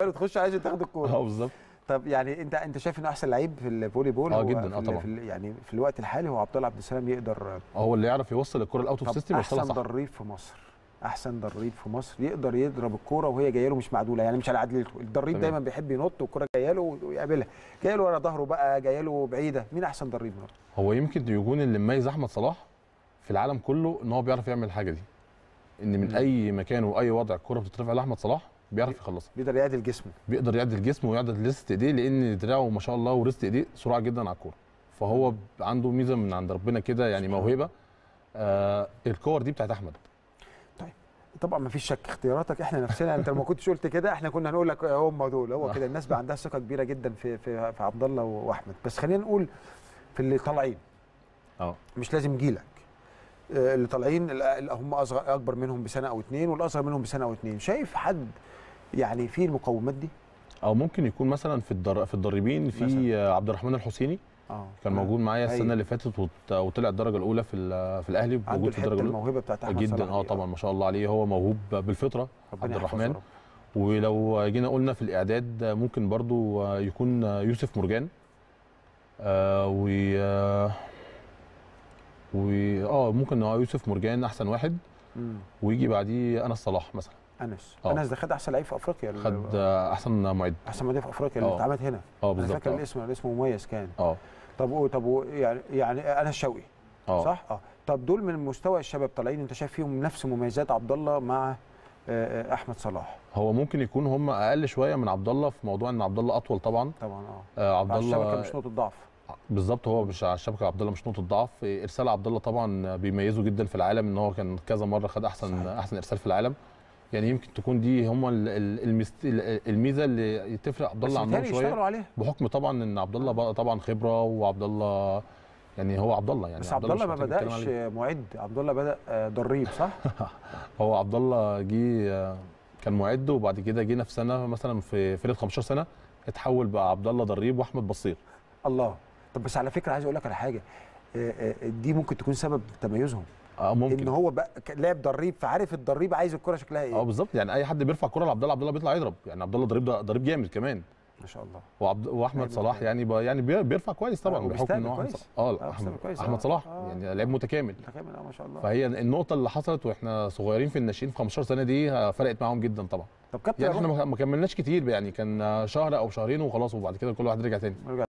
تخش عايز تاخد الكوره اه بالظبط طب يعني انت انت شايف انه احسن لعيب في الفولي بول اه هو جداً، في اه ال- طبعاً. في ال- يعني في الوقت الحالي هو عبد الله عبد السلام يقدر هو اللي يعرف يوصل الكره الاوت اوف طب سيستم يوصلها احسن صح ضريب في مصر احسن ضريب في مصر يقدر يضرب الكوره وهي جايه له مش معدوله يعني مش على عدلته الضريب تمام. دايما بيحب ينط والكوره جايه له ويقابلها جايه له ورا ظهره بقى جايه له بعيده مين احسن ضريب النهارده هو يمكن يكون اللي مميز احمد صلاح في العالم كله ان هو بيعرف يعمل الحاجه دي ان من مم. اي مكان واي وضع الكره بتترفع لاحمد صلاح بيعرف يخلصها بيقدر يعدل جسمه بيقدر يعدل جسمه ويعدل ريست ايديه لان دراعه ما شاء الله وريست ايديه سرعه جدا على الكوره فهو ب- عنده ميزه من عند ربنا كده يعني سبحان موهبه آه الكور دي بتاعت احمد طبعا ما فيش شك اختياراتك احنا نفسنا انت لو ما كنتش قلت كده احنا كنا هنقول لك هم دول هو كده الناس بقى عندها ثقه كبيره جدا في في, في عبد الله واحمد بس خلينا نقول في اللي طالعين اه مش لازم جيلك آه، اللي طالعين ال- ال- هم اصغر اكبر منهم بسنه او اتنين والاصغر منهم بسنه او اتنين شايف حد يعني فيه المقومات دي او ممكن يكون مثلا في الدر... في الدربين في مثلاً. آه، عبد الرحمن الحسيني اه كان موجود معايا أيوة. السنه اللي فاتت وت- وطلع الدرجه الاولى في ال- في الاهلي عنده موجود في الحته الدرجه الاولى الموهبه بتاعت احمد جدا صلاح اه دي. طبعا ما شاء الله عليه هو موهوب بالفطره ربنا عبد يحفظه الرحمن. يا رب. ولو جينا قلنا في الاعداد ممكن برضو يكون يوسف مرجان آه و آه، و اه ممكن اه يوسف مرجان احسن واحد مم. ويجي بعديه انس صلاح مثلا انس آه. انس ده خد احسن لعيب في افريقيا خد آه، احسن معد احسن مدافع في افريقيا اللي آه. اتعمل هنا اه انا بالظبط فاكر اه الاسم الاسم مميز كان اه طب و- طب و- يعني يعني انس شوقي اه صح اه طب دول من مستوى الشباب طالعين انت شايف فيهم نفس مميزات عبد الله مع آه، آه، احمد صلاح هو ممكن يكون هم اقل شويه من عبد الله في موضوع ان عبد الله اطول طبعا طبعا اه آه عبد على الشبكه الله مش نقطه ضعف بالظبط هو مش على الشبكه عبد الله مش نقطه ضعف ارسال عبد الله طبعا بيميزه جدا في العالم ان هو كان كذا مره خد احسن صحيح. صحيح. احسن ارسال في العالم يعني يمكن تكون دي هم ال- ال- المست... الميزه اللي تفرق عبد بس الله عنهم متهيألي شويه يشتغلوا عليها بحكم طبعا ان عبد الله بقى طبعا خبره وعبد الله يعني هو عبد الله يعني بس عبد الله مش ما محتاج نتكلم بداش عليه. معد عبد الله بدا آه، ضريب صح هو عبد الله جه آه، كان معد وبعد كده جينا في سنه مثلا في فرقه 15 سنه اتحول بقى عبد الله ضريب واحمد بصير الله طب بس على فكره عايز اقول لك على حاجه آه، آه، دي ممكن تكون سبب تميزهم اه ان ممكن هو بقى ك- لاعب ضريب فعارف الضريب عايز الكره شكلها اه ايه بالظبط يعني اي حد بيرفع كره لعبد الله عبد الله بيطلع يضرب يعني عبد الله ضريب ضريب جامد كمان ما شاء الله وعبد واحمد لعيب صلاح ممتاز. يعني بقى يعني بي- بيرفع كويس طبعا آه، بحكم وبيستقبل ان هو أحمد كويس. صلاح- اه آه، احمد, بيستقبل كويس، أحمد آه. صلاح آه. يعني لعيب متكامل انت كامل اه ما شاء الله فهي النقطه اللي حصلت واحنا صغيرين في الناشئين في 15 سنه دي آه، فرقت معاهم جدا طبعا طب كابتن يعني احنا روح- ما ما كملناش كتير يعني كان آه، شهر او شهرين وخلاص وبعد كده كل واحد رجع تاني نرجع